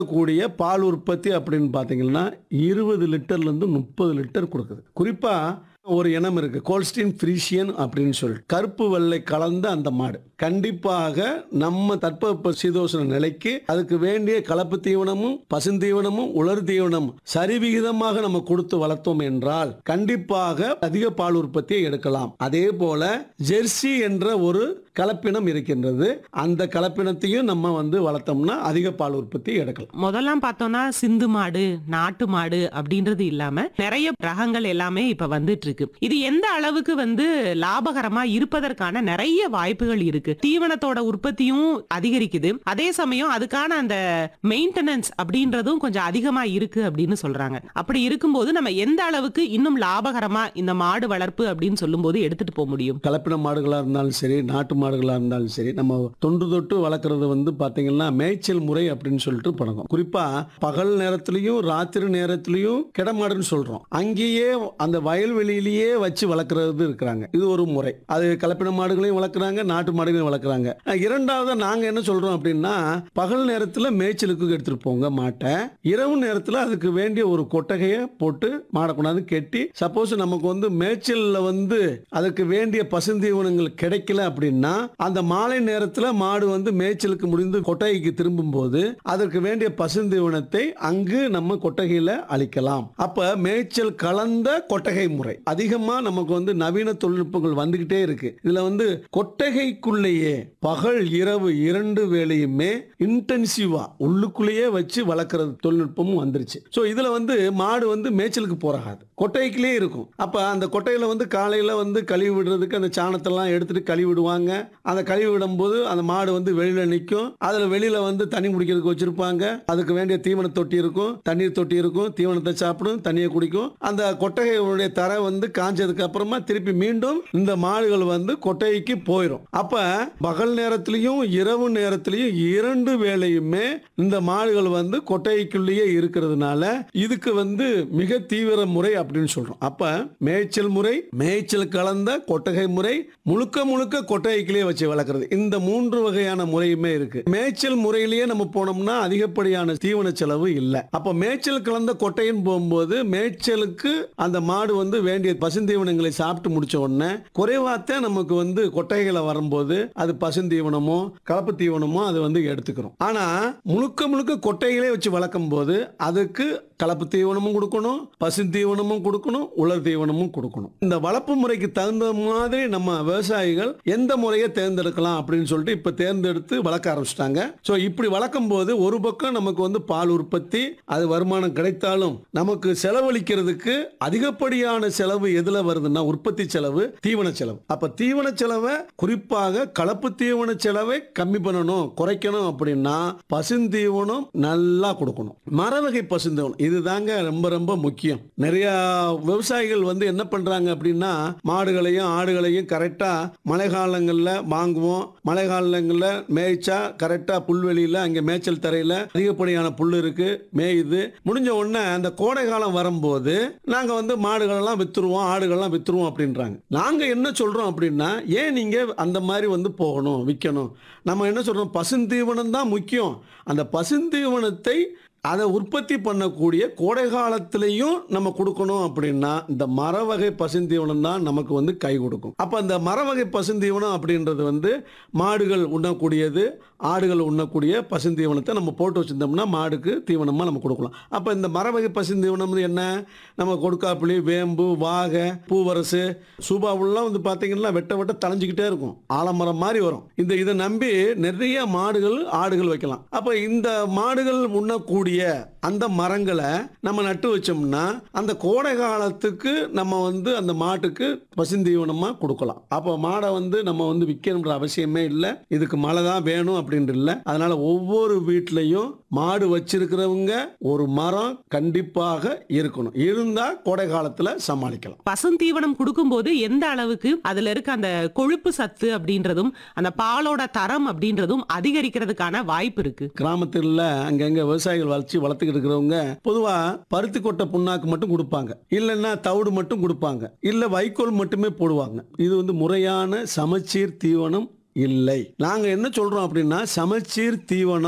கூடிய பால் உற்பத்தி அப்படின்னு பார்த்தீங்கன்னா இருபது லிட்டர்லேருந்து முப்பது லிட்டர் கொடுக்குது குறிப்பாக ஒரு இனம் இருக்கு கோல்ஸ்டீன் ஃப்ரீஷியன் அப்படின்னு சொல்லிட்டு கருப்பு வெள்ளை கலந்த அந்த மாடு கண்டிப்பாக நம்ம தட்பவெப்ப சீதோஷண நிலைக்கு அதுக்கு வேண்டிய கலப்பு தீவனமும் பசுந்தீவனமும் உலர் தீவனமும் சரிவிகிதமாக நம்ம கொடுத்து வளர்த்தோம் என்றால் கண்டிப்பாக அதிக பால் உற்பத்தியை எடுக்கலாம் அதே போல ஜெர்சி என்ற ஒரு கலப்பினம் இருக்கின்றது அந்த கலப்பினத்தையும் நம்ம வந்து வளர்த்தோம்னா அதிக பால் உற்பத்தி எடுக்கலாம் முதல்லாம் பார்த்தோம்னா சிந்து மாடு நாட்டு மாடு அப்படின்றது இல்லாம நிறைய ரகங்கள் எல்லாமே இப்ப வந்துட்டு இருக்கு இது எந்த அளவுக்கு வந்து லாபகரமா இருப்பதற்கான நிறைய வாய்ப்புகள் இருக்கு தீவனத்தோட உற்பத்தியும் அதிகரிக்குது அதே சமயம் அதுக்கான அந்த மெயின்டெனன்ஸ் அப்படின்றதும் கொஞ்சம் அதிகமா இருக்கு அப்படின்னு சொல்றாங்க அப்படி இருக்கும்போது நம்ம எந்த அளவுக்கு இன்னும் லாபகரமா இந்த மாடு வளர்ப்பு அப்படின்னு சொல்லும்போது எடுத்துட்டு போக முடியும் கலப்பின மாடுகளாக இருந்தாலும் சரி நாட்டு மாடுகளாக இருந்தாலும் சரி நம்ம தொன்று தொட்டு வளர்க்குறது வந்து பார்த்தீங்கன்னா மேய்ச்சல் முறை அப்படின்னு சொல்லிட்டு பழக்கம் குறிப்பாக பகல் நேரத்துலையும் ராத்திரி நேரத்துலையும் கிடமாடுன்னு சொல்கிறோம் அங்கேயே அந்த வயல்வெளியிலேயே வச்சு வளர்க்குறது இருக்கிறாங்க இது ஒரு முறை அது கலப்பின மாடுகளையும் வளர்க்குறாங்க நாட்டு மாடுகளையும் வளர்க்குறாங்க இரண்டாவது நாங்கள் என்ன சொல்கிறோம் அப்படின்னா பகல் நேரத்தில் மேய்ச்சலுக்கு எடுத்துகிட்டு போங்க மாட்டை இரவு நேரத்தில் அதுக்கு வேண்டிய ஒரு கொட்டகையை போட்டு மாடை கொண்டாந்து கெட்டி சப்போஸ் நமக்கு வந்து மேய்ச்சலில் வந்து அதுக்கு வேண்டிய பசுந்தீவனங்கள் கிடைக்கல அப்படின்னா அந்த மாலை நேரத்தில் மாடு வந்து மேய்ச்சலுக்கு முடிந்து கொட்டகைக்கு திரும்பும் போது அதற்கு வேண்டிய பசுந்தீவனத்தை அங்கு நம்ம கொட்டகையில அளிக்கலாம் அப்ப மேய்ச்சல் கலந்த கொட்டகை முறை அதிகமா நமக்கு வந்து நவீன தொழில்நுட்பங்கள் வந்துகிட்டே இருக்கு இதுல வந்து கொட்டகைக்குள்ளேயே பகல் இரவு இரண்டு வேளையுமே இன்டென்சிவா உள்ளுக்குள்ளேயே வச்சு வளர்க்கறது தொழில்நுட்பமும் வந்துருச்சு ஸோ இதுல வந்து மாடு வந்து மேய்ச்சலுக்கு போறாது கொட்டைக்குள்ளே இருக்கும் அப்ப அந்த கொட்டையில வந்து காலையில வந்து கழுவி விடுறதுக்கு அந்த சாணத்தெல்லாம் எடுத்துட்டு கழுவி விடுவாங்க அந்த கழுவி விடும்போது அந்த மாடு வந்து வெளியில நிற்கும் அதுல வெளியில வந்து தண்ணி குடிக்கிறதுக்கு வச்சிருப்பாங்க அதுக்கு வேண்டிய தீவன தொட்டி இருக்கும் தண்ணீர் தொட்டி இருக்கும் தீவனத்தை சாப்பிடும் தண்ணியை குடிக்கும் அந்த கொட்டகையுடைய தரை வந்து காஞ்சதுக்கு அப்புறமா திருப்பி மீண்டும் இந்த மாடுகள் வந்து கொட்டகைக்கு போயிடும் அப்ப பகல் நேரத்திலையும் இரவு நேரத்திலையும் இரண்டு வேளையுமே இந்த மாடுகள் வந்து கொட்டகைக்குள்ளேயே இருக்கிறதுனால இதுக்கு வந்து மிக தீவிர முறை அப்படின்னு சொல்றோம் அப்ப மேய்ச்சல் முறை மேய்ச்சல் கலந்த கொட்டகை முறை முழுக்க முழுக்க கொட்டகைக்குள்ளேயே வச்சு வளர்க்குறது இந்த மூன்று வகையான முறையுமே இருக்கு மேய்ச்சல் முறையிலேயே நம்ம போனோம்னா அதிகப்படியான தீவன செலவு இல்லை அப்ப மேய்ச்சல் கலந்த கொட்டைன்னு போகும்போது மேய்ச்சலுக்கு அந்த மாடு வந்து வேண்டிய பசுந்தீவனங்களை சாப்பிட்டு முடிச்ச உடனே குறைவாத்தான் நமக்கு வந்து கொட்டைகளை வரும்போது அது பசுந்தீவனமோ கலப்பு தீவனமோ அது வந்து எடுத்துக்கிறோம் ஆனா முழுக்க முழுக்க கொட்டைகளே வச்சு வளர்க்கும் போது அதுக்கு கலப்பு தீவனமும் கொடுக்கணும் பசு தீவனமும் கொடுக்கணும் உலர் தீவனமும் கொடுக்கணும் இந்த வளர்ப்பு முறைக்கு தகுந்த மாதிரி நம்ம விவசாயிகள் எந்த முறையை தேர்ந்தெடுக்கலாம் அப்படின்னு சொல்லிட்டு இப்ப தேர்ந்தெடுத்து வளர்க்க ஆரம்பிச்சிட்டாங்க ஸோ இப்படி வளர்க்கும் போது ஒரு பக்கம் நமக்கு வந்து பால் உற்பத்தி அது வருமானம் கிடைத்தாலும் நமக்கு செலவழிக்கிறதுக்கு அதிகப்படியான செலவு எதுல வருதுன்னா உற்பத்தி செலவு தீவன செலவு அப்ப தீவன செலவை குறிப்பாக கலப்பு தீவன செலவை கம்மி பண்ணணும் குறைக்கணும் அப்படின்னா பசுந்தீவனம் நல்லா கொடுக்கணும் மரவகை பசுந்தீவனம் இதுதாங்க ரொம்ப ரொம்ப முக்கியம் நிறைய விவசாயிகள் வந்து என்ன பண்றாங்க அப்படின்னா மாடுகளையும் ஆடுகளையும் கரெக்டா மழை காலங்களில் வாங்குவோம் மழை காலங்களில் மேய்ச்சா கரெக்டா புல்வெளியில அங்க மேய்ச்சல் தரையில அதிகப்படியான புல் இருக்கு மேயுது முடிஞ்ச உடனே அந்த கோடை காலம் வரும்போது நாங்க வந்து மாடுகளெல்லாம் வித்துருவோம் ஆடுகள்லாம் வித்துருவோம் அப்படின்றாங்க நாங்க என்ன சொல்றோம் அப்படின்னா ஏன் நீங்க அந்த மாதிரி வந்து போகணும் விற்கணும் நம்ம என்ன சொல்றோம் பசுந்தீவனம் தான் முக்கியம் அந்த பசுந்தீவனத்தை அதை உற்பத்தி பண்ணக்கூடிய கோடை காலத்திலையும் நம்ம கொடுக்கணும் அப்படின்னா இந்த மர வகை பசுந்தீவனம் தான் நமக்கு வந்து கை கொடுக்கும் அப்போ அந்த மர வகை பசுந்தீவனம் அப்படின்றது வந்து மாடுகள் உண்ணக்கூடியது ஆடுகள் உண்ணக்கூடிய பசுந்தீவனத்தை நம்ம போட்டு வச்சிருந்தோம்னா மாடுக்கு தீவனமாக நம்ம கொடுக்கலாம் அப்போ இந்த மர வகை பசுந்தீவனம் வந்து என்ன நம்ம கொடுக்காப்புளி வேம்பு வாகை பூவரசு சூபாவுலாம் வந்து பார்த்தீங்கன்னா வெட்ட வெட்ட தளைஞ்சிக்கிட்டே இருக்கும் ஆலமரம் மாதிரி வரும் இந்த இதை நம்பி நிறைய மாடுகள் ஆடுகள் வைக்கலாம் அப்போ இந்த மாடுகள் உண்ணக்கூடிய அந்த மரங்களை நம்ம நட்டு வச்சோம்னா அந்த கோடை காலத்துக்கு நம்ம வந்து அந்த மாட்டுக்கு பசுந்தீவனமாக கொடுக்கலாம் அப்போ மாடை வந்து நம்ம வந்து விற்கணுன்ற அவசியமே இல்லை இதுக்கு மழை தான் வேணும் அப்படின்ட்டு இல்லை அதனால ஒவ்வொரு வீட்லையும் மாடு வச்சிருக்கிறவங்க ஒரு மரம் கண்டிப்பாக இருக்கணும் இருந்தா கோடை காலத்துல சமாளிக்கலாம் பசுந்தீவனம் கொடுக்கும்போது எந்த அளவுக்கு அதுல இருக்க அந்த கொழுப்பு சத்து அப்படின்றதும் அந்த பாலோட தரம் அப்படின்றதும் அதிகரிக்கிறதுக்கான வாய்ப்பு இருக்கு கிராமத்துல அங்கங்க விவசாயிகள் வளர்ச்சி வளர்த்துக்கிட்டு இருக்கிறவங்க பொதுவா பருத்தி கொட்டை புண்ணாக்கு மட்டும் கொடுப்பாங்க இல்லைன்னா தவிடு மட்டும் கொடுப்பாங்க இல்ல வைக்கோல் மட்டுமே போடுவாங்க இது வந்து முறையான சமச்சீர் தீவனம் இல்லை நாங்க என்ன சொல்றோம் அப்படின்னா சமச்சீர் தீவனம்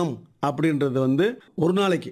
அப்படின்றது வந்து ஒரு நாளைக்கு